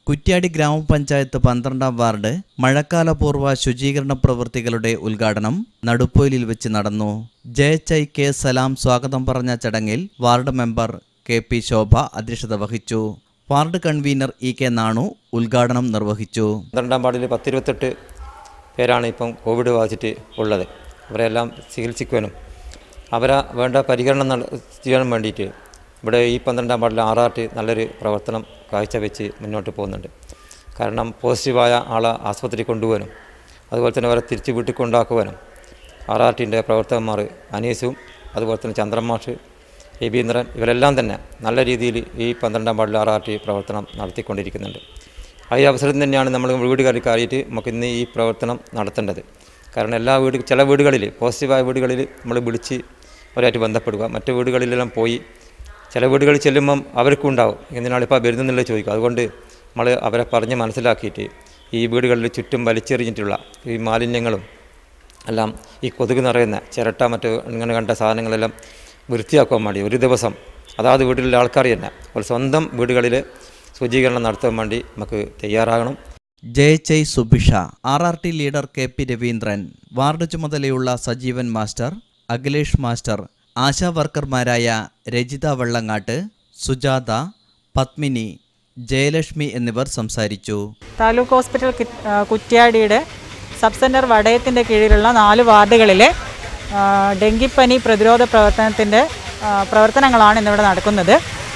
കുറ്റ്യാടി ഗ്രാമപഞ്ചായത്ത് പന്ത്രണ്ടാം വാർഡ് മഴക്കാലപൂർവ്വ ശുചീകരണ പ്രവൃത്തികളുടെ ഉദ്ഘാടനം നടുപ്പൊയിലിൽ വെച്ച് നടന്നു ജയച്ചൈ കെ സലാം സ്വാഗതം പറഞ്ഞ ചടങ്ങിൽ ward member K P Shobha അധ്യക്ഷത വഹിച്ചു ward convener E K Nanu ഉദ്ഘാടനം നിർവഹിച്ചു പന്ത്രണ്ടാം വാർഡിൽ പത്തിരുപത്തെട്ട് പേരാണ് ഇപ്പം കോവിഡ് ബാധിച്ചിട്ട് ഉള്ളത് അവരെല്ലാം ചികിത്സിക്കുവാനും അവരെ വേണ്ട പരികരണം നട- ചെയ്യാനും വേണ്ടിയിട്ട് ഇവിടെ ഈ പന്ത്രണ്ടാം വാർഡിൽ ആർ ആർ ടി നല്ലൊരു പ്രവർത്തനം കാഴ്ചവെച്ച് മുന്നോട്ട് പോകുന്നുണ്ട് കാരണം പോസിറ്റീവായ ആളെ ആസ്പത്രി കൊണ്ടുപോകാനും അതുപോലെ തന്നെ അവരെ തിരിച്ച് വീട്ടിൽ കൊണ്ടാക്കുവാനും ആർ ആർ ടിൻ്റെ പ്രവർത്തകന്മാർ അനീസും അതുപോലെ തന്നെ ചന്ദ്രമാഷ് രവീന്ദ്രൻ ഇവരെല്ലാം തന്നെ നല്ല രീതിയിൽ ഈ പന്ത്രണ്ടാം വാർഡിൽ ആർ ആർ ടി പ്രവർത്തനം നടത്തിക്കൊണ്ടിരിക്കുന്നുണ്ട് ആ ഈ അവസരത്തിൽ തന്നെയാണ് നമ്മൾ വീടുകളിൽ കയറിയിട്ട് നമുക്ക് ഇന്ന് ഈ പ്രവർത്തനം നടത്തേണ്ടത് കാരണം എല്ലാ വീട് ചില വീടുകളിൽ പോസിറ്റീവായ വീടുകളിൽ നമ്മൾ വിളിച്ച് അവരായിട്ട് ബന്ധപ്പെടുക മറ്റു വീടുകളിലെല്ലാം പോയി ചില വീടുകളിൽ ചെല്ലുമ്പം അവർക്കും ഉണ്ടാവും എന്തിനാണ് ഇപ്പോൾ വരുന്നെന്നുള്ളത് ചോദിക്കുക അതുകൊണ്ട് നമ്മൾ അവരെ പറഞ്ഞ് മനസ്സിലാക്കിയിട്ട് ഈ വീടുകളിൽ ചുറ്റും വലിച്ചെറിഞ്ഞിട്ടുള്ള ഈ മാലിന്യങ്ങളും എല്ലാം ഈ കൊതുക് നിറയുന്ന ചിരട്ട മറ്റ് ഇങ്ങനെ കണ്ട സാധനങ്ങളെല്ലാം വൃത്തിയാക്കാൻ വേണ്ടി ഒരു ദിവസം അതാത് വീട്ടിലുള്ള ആൾക്കാർ തന്നെ ഒരു സ്വന്തം വീടുകളിൽ ശുചീകരണം നടത്താൻ വേണ്ടി നമുക്ക് തയ്യാറാകണം ജയച്ചൈ Subhisha R R T leader K P Raveendran ward ചുമതലയുള്ള Sajeevan master Akhilesh master ASHA വർക്കർമാരായ രജിത വെള്ളങ്ങാട്ട് സുജാത പത്മിനി ജയലക്ഷ്മി എന്നിവർ സംസാരിച്ചു താലൂക്ക് ഹോസ്പിറ്റൽ കി- ആ, കുറ്റ്യാടിയുടെ സബ് സെൻറ്റർ വടയത്തിൻ്റെ കീഴിലുള്ള നാല് വാർഡുകളിലെ ആ, ഡെങ്കിപ്പനി പ്രതിരോധ പ്രവർത്തനത്തിൻ്റെ ആ, പ്രവർത്തനങ്ങളാണ് ഇന്നിവിടെ നടക്കുന്നത്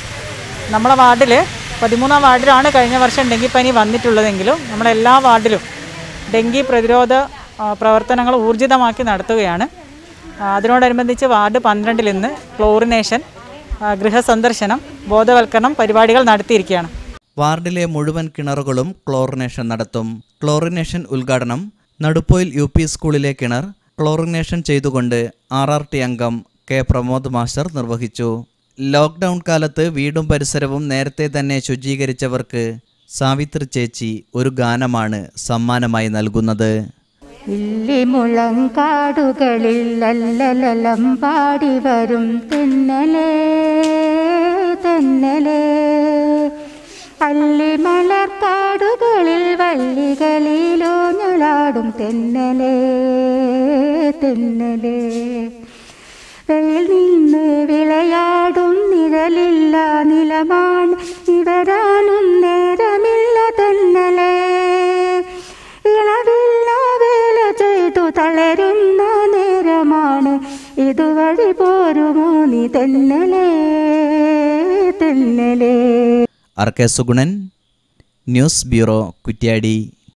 നമ്മളെ വാർഡിൽ പതിമൂന്നാം വാർഡിലാണ് കഴിഞ്ഞ വർഷം ഡെങ്കിപ്പനി വന്നിട്ടുള്ളതെങ്കിലും നമ്മളെല്ലാ വാർഡിലും ഡെങ്കി പ്രതിരോധ ആ, പ്രവർത്തനങ്ങൾ ഊർജിതമാക്കി നടത്തുകയാണ് ആ, അതിനോടനുബന്ധിച്ച് വാർഡ് പന്ത്രണ്ടിൽ ഇന്ന് ക്ലോറിനേഷൻ ആ, ഗൃഹസന്ദർശനം ബോധവൽക്കരണം പരിപാടികൾ നടത്തിയിരിക്കുകയാണ് വാർഡിലെ മുഴുവൻ കിണറുകളും ക്ലോറിനേഷൻ നടത്തും ക്ലോറിനേഷൻ ഉദ്ഘാടനം നടുപ്പോയിൽ യു പി സ്കൂളിലെ കിണർ ക്ലോറിനേഷൻ ചെയ്തുകൊണ്ട് ആർ ആർ ടി അംഗം കെ പ്രമോദ് മാസ്റ്റർ നിർവഹിച്ചു ലോക്ക്ഡൗൺ കാലത്ത് വീടും പരിസരവും നേരത്തെ തന്നെ ശുചീകരിച്ചവർക്ക് സാവിത്രി ചേച്ചി ഒരു ഗാനമാണ് സമ്മാനമായി നൽകുന്നത് ഇല്ലിമുളങ്കാടുകളിൽ അല്ലലലം പാടി വരും തെന്നലേ തെന്നലേ അല്ലിമലർക്കാടുകളിൽ വള്ളികളിലോഞ്ഞലാടും തെന്നലേ തെന്നലേ വെയിൽ നിന്ന് വിളയാടും നിഴലില്ല നിലമാണ് ഇവരാനും നേരമില്ല തെന്നലേ ഇളവില്ല വേല ചെയ്തു തളരുന്ന നേരമാണ് ഇതുവഴി പോരുമോ നീ തെന്നലേ തെന്നലേ R K Sugunan news bureau Kuttiadi